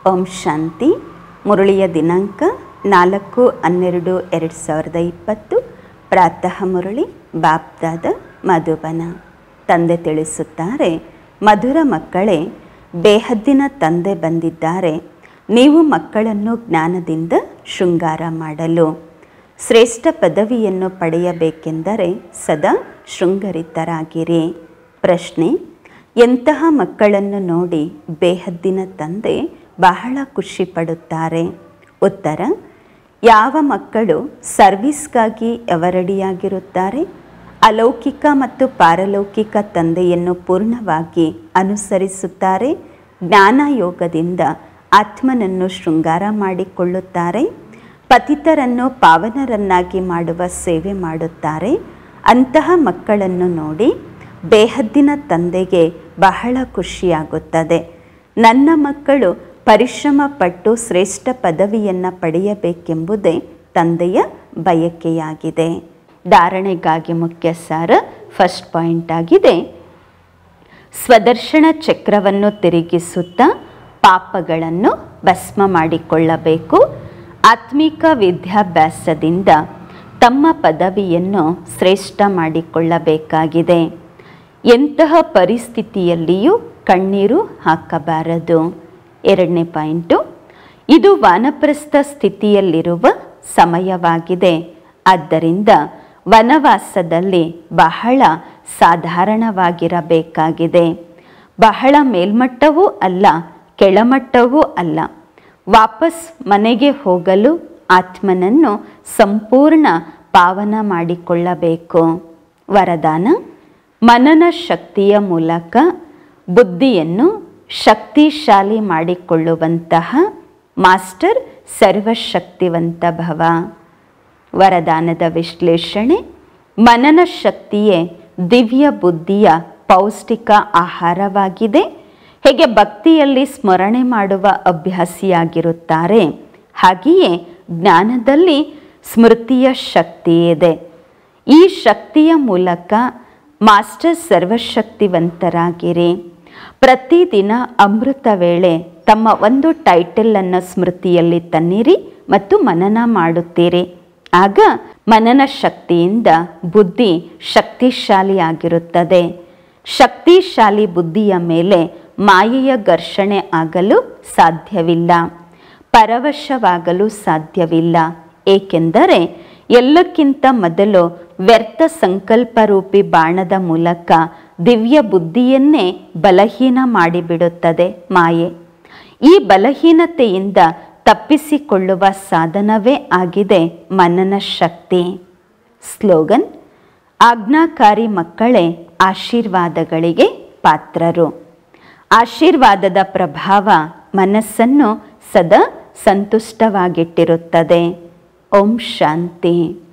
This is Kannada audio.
ಓಂ ಶಾಂತಿ ಮುರಳಿಯ ದಿನಾಂಕ ನಾಲ್ಕು ಹನ್ನೆರಡು ಎರಡು ಸಾವಿರದ ಇಪ್ಪತ್ತು ಪ್ರಾತಃ ಮುರಳಿ ಬಾಪ್ದಾದ ಮಧುಬನ ತಂದೆ ತಿಳಿಸುತ್ತಾರೆ ಮಧುರ ಮಕ್ಕಳೇ ಬೇಹದ್ದಿನ ತಂದೆ ಬಂದಿದ್ದಾರೆ ನೀವು ಮಕ್ಕಳನ್ನು ಜ್ಞಾನದಿಂದ ಶೃಂಗಾರ ಮಾಡಲು ಶ್ರೇಷ್ಠ ಪದವಿಯನ್ನು ಪಡೆಯಬೇಕೆಂದರೆ ಸದಾ ಶೃಂಗರಿತರಾಗಿರಿ ಪ್ರಶ್ನೆ ಎಂತಹ ಮಕ್ಕಳನ್ನು ನೋಡಿ ಬೇಹದ್ದಿನ ತಂದೆ ಬಹಳ ಖುಷಿ ಪಡುತ್ತಾರೆ ಉತ್ತರ ಯಾವ ಮಕ್ಕಳು ಸರ್ವಿಸ್ಗಾಗಿ ಎವರಡಿಯಾಗಿರುತ್ತಾರೆ ಅಲೌಕಿಕ ಮತ್ತು ಪಾರಲೌಕಿಕ ತಂದೆಯನ್ನು ಪೂರ್ಣವಾಗಿ ಅನುಸರಿಸುತ್ತಾರೆ ಜ್ಞಾನಯೋಗದಿಂದ ಆತ್ಮನನ್ನು ಶೃಂಗಾರ ಮಾಡಿಕೊಳ್ಳುತ್ತಾರೆ ಪತಿತರನ್ನು ಪಾವನರನ್ನಾಗಿ ಮಾಡುವ ಸೇವೆ ಮಾಡುತ್ತಾರೆ ಅಂತಹ ಮಕ್ಕಳನ್ನು ನೋಡಿ ಬೇಹದ್ದಿನ ತಂದೆಗೆ ಬಹಳ ಖುಷಿಯಾಗುತ್ತದೆ ನನ್ನ ಮಕ್ಕಳು ಪರಿಶ್ರಮ ಪಟ್ಟು ಶ್ರೇಷ್ಠ ಪದವಿಯನ್ನು ಪಡೆಯಬೇಕೆಂಬುದೇ ತಂದೆಯ ಬಯಕೆಯಾಗಿದೆ ಧಾರಣೆಗಾಗಿ ಮುಖ್ಯ ಸಾರ ಫಸ್ಟ್ ಪಾಯಿಂಟ್ ಆಗಿದೆ ಸ್ವದರ್ಶನ ಚಕ್ರವನ್ನು ತಿರುಗಿಸುತ್ತಾ ಪಾಪಗಳನ್ನು ಭಸ್ಮ ಮಾಡಿಕೊಳ್ಳಬೇಕು ಆತ್ಮಿಕ ವಿದ್ಯಾಭ್ಯಾಸದಿಂದ ತಮ್ಮ ಪದವಿಯನ್ನು ಶ್ರೇಷ್ಠ ಮಾಡಿಕೊಳ್ಳಬೇಕಾಗಿದೆ ಎಂತಹ ಪರಿಸ್ಥಿತಿಯಲ್ಲಿಯೂ ಕಣ್ಣೀರು ಹಾಕಬಾರದು ಎರಡನೇ ಪಾಯಿಂಟು ಇದು ವಾನಪ್ರಸ್ಥ ಸ್ಥಿತಿಯಲ್ಲಿರುವ ಸಮಯವಾಗಿದೆ ಆದ್ದರಿಂದ ವನವಾಸದಲ್ಲಿ ಬಹಳ ಸಾಧಾರಣವಾಗಿರಬೇಕಾಗಿದೆ ಬಹಳ ಮೇಲ್ಮಟ್ಟವೂ ಅಲ್ಲ ಕೆಳಮಟ್ಟವೂ ಅಲ್ಲ ವಾಪಸ್ ಮನೆಗೆ ಹೋಗಲು ಆತ್ಮನನ್ನು ಸಂಪೂರ್ಣ ಪಾವನ ಮಾಡಿಕೊಳ್ಳಬೇಕು ವರದಾನ ಮನನ ಶಕ್ತಿಯ ಮೂಲಕ ಬುದ್ಧಿಯನ್ನು ಶಕ್ತಿಶಾಲಿ ಮಾಡಿಕೊಳ್ಳುವಂತಹ ಮಾಸ್ಟರ್ ಸರ್ವಶಕ್ತಿವಂತ ಭವ ವರದಾನದ ವಿಶ್ಲೇಷಣೆ ಮನನ ಶಕ್ತಿಯೇ ದಿವ್ಯ ಬುದ್ಧಿಯ ಪೌಷ್ಟಿಕ ಆಹಾರವಾಗಿದೆ ಹೇಗೆ ಭಕ್ತಿಯಲ್ಲಿ ಸ್ಮರಣೆ ಮಾಡುವ ಅಭ್ಯಾಸಿಯಾಗಿರುತ್ತಾರೆ ಹಾಗೆಯೇ ಜ್ಞಾನದಲ್ಲಿ ಸ್ಮೃತಿಯ ಶಕ್ತಿ ಇದೆ ಈ ಶಕ್ತಿಯ ಮೂಲಕ ಮಾಸ್ಟರ್ ಸರ್ವಶಕ್ತಿವಂತರಾಗಿರಿ ಪ್ರತಿದಿನ ಅಮೃತ ವೇಳೆ ತಮ್ಮ ಒಂದು ಟೈಟಲನ್ನು ಸ್ಮೃತಿಯಲ್ಲಿ ತನ್ನಿರಿ ಮತ್ತು ಮನನ ಮಾಡುತ್ತೀರಿ ಆಗ ಮನನ ಶಕ್ತಿಯಿಂದ ಬುದ್ಧಿ ಶಕ್ತಿಶಾಲಿಯಾಗಿರುತ್ತದೆ ಶಕ್ತಿಶಾಲಿ ಬುದ್ಧಿಯ ಮೇಲೆ ಮಾಯೆಯ ಘರ್ಷಣೆ ಆಗಲು ಸಾಧ್ಯವಿಲ್ಲ ಪರವಶವಾಗಲು ಸಾಧ್ಯವಿಲ್ಲ ಏಕೆಂದರೆ ಎಲ್ಲಕ್ಕಿಂತ ಮೊದಲು ವ್ಯರ್ಥ ಸಂಕಲ್ಪರೂಪಿ ಬಾಣದ ಮೂಲಕ ದಿವ್ಯ ಬುದ್ಧಿಯನ್ನೇ ಬಲಹೀನ ಮಾಡಿಬಿಡುತ್ತದೆ ಮಾಯೆ ಈ ಬಲಹೀನತೆಯಿಂದ ತಪ್ಪಿಸಿಕೊಳ್ಳುವ ಸಾಧನವೇ ಆಗಿದೆ ಮನನ ಶಕ್ತಿ ಸ್ಲೋಗನ್ ಆಜ್ಞಾಕಾರಿ ಮಕ್ಕಳೇ ಆಶೀರ್ವಾದಗಳಿಗೆ ಪಾತ್ರರು ಆಶೀರ್ವಾದದ ಪ್ರಭಾವ ಮನಸ್ಸನ್ನು ಸದಾ ಸಂತುಷ್ಟವಾಗಿಟ್ಟಿರುತ್ತದೆ ಓಂ ಶಾಂತಿ